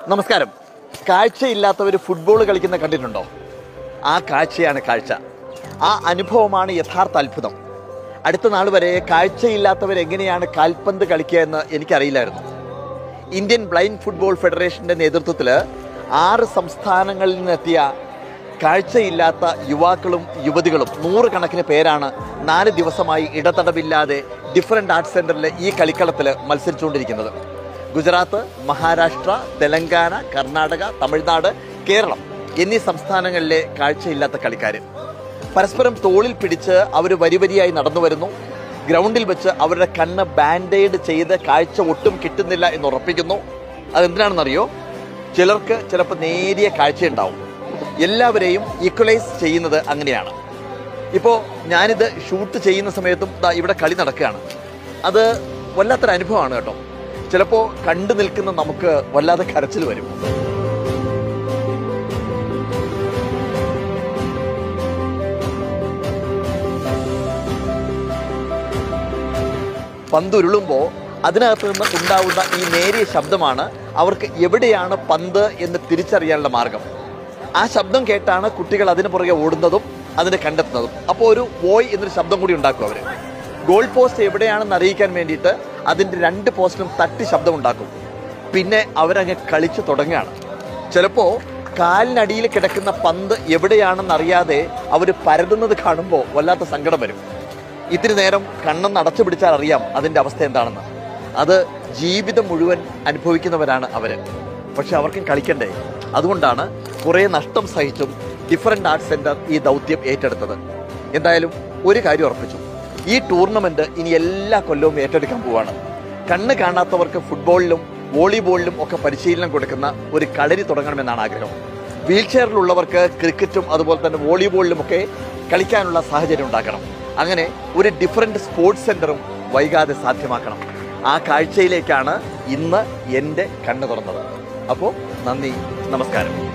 നമസ്കാരം കാഴ്ചയില്ലാത്തവർ ഫുട്ബോൾ കളിക്കുന്ന കണ്ടിട്ടുണ്ടോ ആ കാഴ്ചയാണ് കാഴ്ച ആ അനുഭവമാണ് യഥാർത്ഥ അത്ഭുതം അടുത്ത നാൾ വരെ കാഴ്ചയില്ലാത്തവർ എങ്ങനെയാണ് കാൽപന്ത് കളിക്കുക എന്ന് എനിക്കറിയില്ലായിരുന്നു ഇന്ത്യൻ ബ്ലൈൻഡ് ഫുട്ബോൾ ഫെഡറേഷന്റെ നേതൃത്വത്തിൽ ആറ് സംസ്ഥാനങ്ങളിൽ നിന്നെത്തിയ കാഴ്ചയില്ലാത്ത യുവാക്കളും യുവതികളും നൂറുകണക്കിന് പേരാണ് നാല് ദിവസമായി ഇടതടവില്ലാതെ ഡിഫറെൻ്റ് ആർട്സ് സെൻറ്ററിലെ ഈ കളിക്കളത്തിൽ മത്സരിച്ചുകൊണ്ടിരിക്കുന്നത് ഗുജറാത്ത് മഹാരാഷ്ട്ര തെലങ്കാന കർണാടക തമിഴ്നാട് കേരളം എന്നീ സംസ്ഥാനങ്ങളിലെ കാഴ്ചയില്ലാത്ത കളിക്കാർ പരസ്പരം തോളിൽ പിടിച്ച് അവർ വരി വരിയായി നടന്നു വരുന്നു ഗ്രൗണ്ടിൽ വെച്ച് അവരുടെ കണ്ണ് ബാൻഡേഡ് ചെയ്ത് കാഴ്ച ഒട്ടും കിട്ടുന്നില്ല എന്ന് ഉറപ്പിക്കുന്നു അതെന്തിനാണെന്നറിയോ ചിലർക്ക് ചിലപ്പോൾ നേരിയ കാഴ്ചയുണ്ടാവും എല്ലാവരെയും ഈക്വലൈസ് ചെയ്യുന്നത് അങ്ങനെയാണ് ഇപ്പോൾ ഞാനിത് ഷൂട്ട് ചെയ്യുന്ന സമയത്തും ദാ ഇവിടെ കളി നടക്കുകയാണ് അത് വല്ലാത്തൊരു അനുഭവമാണ് കേട്ടോ ചിലപ്പോൾ കണ്ടു നിൽക്കുന്ന നമുക്ക് വല്ലാതെ കരച്ചിൽ വരും പന്ത് ഉരുളുമ്പോൾ അതിനകത്ത് നിന്ന് ഉണ്ടാവുന്ന ഈ നേരിയ ശബ്ദമാണ് അവർക്ക് എവിടെയാണ് പന്ത് എന്ന് തിരിച്ചറിയാനുള്ള മാർഗം ആ ശബ്ദം കേട്ടാണ് കുട്ടികൾ അതിന് പുറകെ ഓടുന്നതും അതിനെ കണ്ടെത്തുന്നതും അപ്പോൾ ഒരു വോയ് എന്നൊരു ശബ്ദം കൂടി ഉണ്ടാക്കും അവർ ഗോൾ പോസ്റ്റ് എവിടെയാണെന്ന് അറിയിക്കാൻ വേണ്ടിയിട്ട് അതിൻ്റെ രണ്ട് പോസ്റ്റിലും തട്ടി ശബ്ദം ഉണ്ടാക്കും പിന്നെ അവരങ്ങ് കളിച്ചു തുടങ്ങുകയാണ് ചിലപ്പോൾ കാലിനടിയിൽ കിടക്കുന്ന പന്ത് എവിടെയാണെന്ന് അറിയാതെ അവർ പരതുന്നത് കാണുമ്പോൾ വല്ലാത്ത സങ്കടം വരും ഇത്തിരി നേരം കണ്ണൊന്ന് അടച്ചു പിടിച്ചാൽ അറിയാം അതിൻ്റെ അവസ്ഥ എന്താണെന്ന് അത് ജീവിതം മുഴുവൻ അനുഭവിക്കുന്നവരാണ് അവര് പക്ഷെ അവർക്കും കളിക്കണ്ടേ അതുകൊണ്ടാണ് കുറേ നഷ്ടം സഹിച്ചും ഡിഫറെൻ്റ് ആർട്സ് സെൻറ്റർ ഈ ദൗത്യം ഏറ്റെടുത്തത് എന്തായാലും ഒരു കാര്യം ഉറപ്പിച്ചു ഈ ടൂർണമെന്റ് ഇനി എല്ലാ കൊല്ലവും ഏറ്റെടുക്കാൻ പോവാണ് കണ്ണ് കാണാത്തവർക്ക് ഫുട്ബോളിലും വോളിബോളിലും ഒക്കെ പരിശീലനം കൊടുക്കുന്ന ഒരു കളരി തുടങ്ങണമെന്നാണ് ആഗ്രഹം വീൽ ചെയറിലുള്ളവർക്ക് ക്രിക്കറ്റും അതുപോലെ തന്നെ വോളിബോളിലും ഒക്കെ കളിക്കാനുള്ള സാഹചര്യം ഉണ്ടാക്കണം അങ്ങനെ ഒരു ഡിഫറെന്റ് സ്പോർട്സ് സെന്ററും വൈകാതെ സാധ്യമാക്കണം ആ കാഴ്ചയിലേക്കാണ് ഇന്ന് എൻ്റെ കണ്ണ് തുറന്നത് അപ്പോൾ നന്ദി നമസ്കാരം